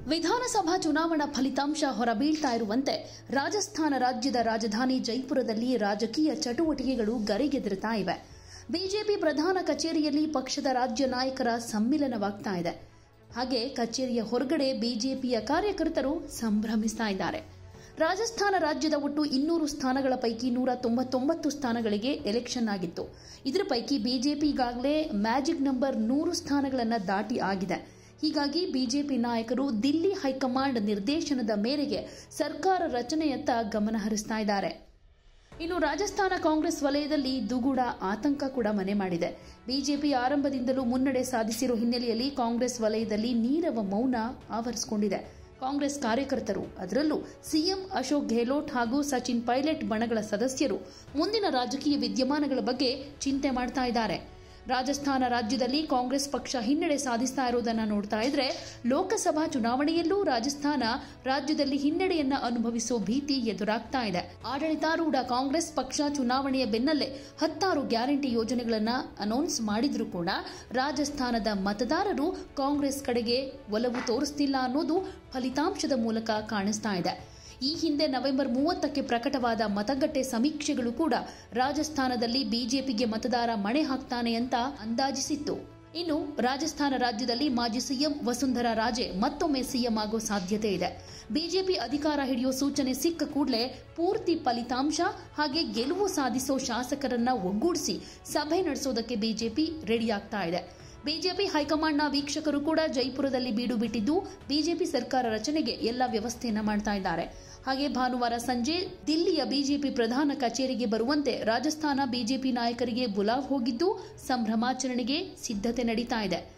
ವಿಧಾನಸಭಾ ಚುನಾವಣಾ ಫಲಿತಾಂಶ ಹೊರಬೀಳ್ತಾ ಇರುವಂತೆ ರಾಜಸ್ಥಾನ ರಾಜ್ಯದ ರಾಜಧಾನಿ ಜೈಪುರದಲ್ಲಿ ರಾಜಕೀಯ ಚಟುವಟಿಕೆಗಳು ಗರಿಗೆದರುತ್ತಾ ಇವೆ ಬಿಜೆಪಿ ಪ್ರಧಾನ ಕಚೇರಿಯಲ್ಲಿ ಪಕ್ಷದ ರಾಜ್ಯ ನಾಯಕರ ಸಮ್ಮಿಲನವಾಗ್ತಾ ಇದೆ ಹಾಗೆ ಕಚೇರಿಯ ಹೊರಗಡೆ ಬಿಜೆಪಿಯ ಕಾರ್ಯಕರ್ತರು ಸಂಭ್ರಮಿಸ್ತಾ ಇದ್ದಾರೆ ರಾಜಸ್ಥಾನ ರಾಜ್ಯದ ಒಟ್ಟು ಇನ್ನೂರು ಸ್ಥಾನಗಳ ಪೈಕಿ ನೂರ ತೊಂಬತ್ತೊಂಬತ್ತು ಸ್ಥಾನಗಳಿಗೆ ಎಲೆಕ್ಷನ್ ಆಗಿತ್ತು ಇದರ ಪೈಕಿ ಬಿಜೆಪಿ ಈಗಾಗಲೇ ಮ್ಯಾಜಿಕ್ ನಂಬರ್ ನೂರು ಸ್ಥಾನಗಳನ್ನು ದಾಟಿ ಆಗಿದೆ ಹೀಗಾಗಿ ಬಿಜೆಪಿ ನಾಯಕರು ದಿಲ್ಲಿ ಹೈಕಮಾಂಡ್ ನಿರ್ದೇಶನದ ಮೇರೆಗೆ ಸರ್ಕಾರ ರಚನೆಯತ್ತ ಗಮನ ಹರಿಸ್ತಾ ಇದ್ದಾರೆ ಇನ್ನು ರಾಜಸ್ಥಾನ ಕಾಂಗ್ರೆಸ್ ವಲಯದಲ್ಲಿ ದುಗುಡ ಆತಂಕ ಕೂಡ ಮನೆ ಮಾಡಿದೆ ಬಿಜೆಪಿ ಆರಂಭದಿಂದಲೂ ಮುನ್ನಡೆ ಸಾಧಿಸಿರೋ ಹಿನ್ನೆಲೆಯಲ್ಲಿ ಕಾಂಗ್ರೆಸ್ ವಲಯದಲ್ಲಿ ನೀರವ ಮೌನ ಆವರಿಸಿಕೊಂಡಿದೆ ಕಾಂಗ್ರೆಸ್ ಕಾರ್ಯಕರ್ತರು ಅದರಲ್ಲೂ ಸಿಎಂ ಅಶೋಕ್ ಗೆಹ್ಲೋಟ್ ಹಾಗೂ ಸಚಿನ್ ಪೈಲಟ್ ಬಣಗಳ ಸದಸ್ಯರು ಮುಂದಿನ ರಾಜಕೀಯ ವಿದ್ಯಮಾನಗಳ ಬಗ್ಗೆ ಚಿಂತೆ ಮಾಡ್ತಾ ಇದ್ದಾರೆ ರಾಜಸ್ಥಾನ ರಾಜ್ಯದಲ್ಲಿ ಕಾಂಗ್ರೆಸ್ ಪಕ್ಷ ಹಿನ್ನಡೆ ಸಾಧಿಸ್ತಾ ಇರೋದನ್ನ ನೋಡ್ತಾ ಇದ್ರೆ ಲೋಕಸಭಾ ಚುನಾವಣೆಯಲ್ಲೂ ರಾಜಸ್ಥಾನ ರಾಜ್ಯದಲ್ಲಿ ಹಿನ್ನಡೆಯನ್ನ ಅನುಭವಿಸೋ ಭೀತಿ ಎದುರಾಗ್ತಾ ಇದೆ ಆಡಳಿತಾರೂಢ ಕಾಂಗ್ರೆಸ್ ಪಕ್ಷ ಚುನಾವಣೆಯ ಬೆನ್ನಲ್ಲೇ ಹತ್ತಾರು ಗ್ಯಾರಂಟಿ ಯೋಜನೆಗಳನ್ನ ಅನೌನ್ಸ್ ಮಾಡಿದ್ರೂ ಕೂಡ ರಾಜಸ್ಥಾನದ ಮತದಾರರು ಕಾಂಗ್ರೆಸ್ ಕಡೆಗೆ ಒಲವು ತೋರಿಸ್ತಿಲ್ಲ ಅನ್ನೋದು ಫಲಿತಾಂಶದ ಮೂಲಕ ಕಾಣಿಸ್ತಾ ಇದೆ ಈ ಹಿಂದೆ ನವೆಂಬರ್ ಮೂವತ್ತಕ್ಕೆ ಪ್ರಕಟವಾದ ಮತಗಟ್ಟೆ ಸಮೀಕ್ಷೆಗಳು ಕೂಡ ರಾಜಸ್ಥಾನದಲ್ಲಿ ಬಿಜೆಪಿಗೆ ಮತದಾರ ಮಣೆ ಹಾಕ್ತಾನೆ ಅಂತ ಅಂದಾಜಿಸಿತ್ತು ಇನ್ನು ರಾಜಸ್ಥಾನ ರಾಜ್ಯದಲ್ಲಿ ಮಾಜಿ ಸಿಎಂ ವಸುಂಧರಾ ರಾಜೆ ಮತ್ತೊಮ್ಮೆ ಸಿಎಂ ಆಗೋ ಸಾಧ್ಯತೆ ಇದೆ ಬಿಜೆಪಿ ಅಧಿಕಾರ ಹಿಡಿಯೋ ಸೂಚನೆ ಸಿಕ್ಕ ಕೂಡಲೇ ಪೂರ್ತಿ ಫಲಿತಾಂಶ ಹಾಗೆ ಗೆಲುವು ಸಾಧಿಸೋ ಶಾಸಕರನ್ನ ಒಗ್ಗೂಡಿಸಿ ಸಭೆ ನಡೆಸೋದಕ್ಕೆ ಬಿಜೆಪಿ ರೆಡಿಯಾಗ್ತಾ ಇದೆ ಬಿಜೆಪಿ ಹೈಕಮಾಂಡ್ನ ವೀಕ್ಷಕರು ಕೂಡ ಜೈಪುರದಲ್ಲಿ ಬೀಡು ಬಿಟ್ಟಿದ್ದು ಬಿಜೆಪಿ ಸರ್ಕಾರ ರಚನೆಗೆ ಎಲ್ಲ ವ್ಯವಸ್ಥೆಯನ್ನ ಮಾಡ್ತಾ ಇದ್ದಾರೆ ಹಾಗೆ ಭಾನುವಾರ ಸಂಜೆ ದಿಲ್ಲಿಯ ಬಿಜೆಪಿ ಪ್ರಧಾನ ಕಚೇರಿಗೆ ಬರುವಂತೆ ರಾಜಸ್ಥಾನ ಬಿಜೆಪಿ ನಾಯಕರಿಗೆ ಬುಲಾವ್ ಹೋಗಿದ್ದು ಸಂಭ್ರಮಾಚರಣೆಗೆ ಸಿದ್ಧತೆ ನಡೀತಾ ಇದೆ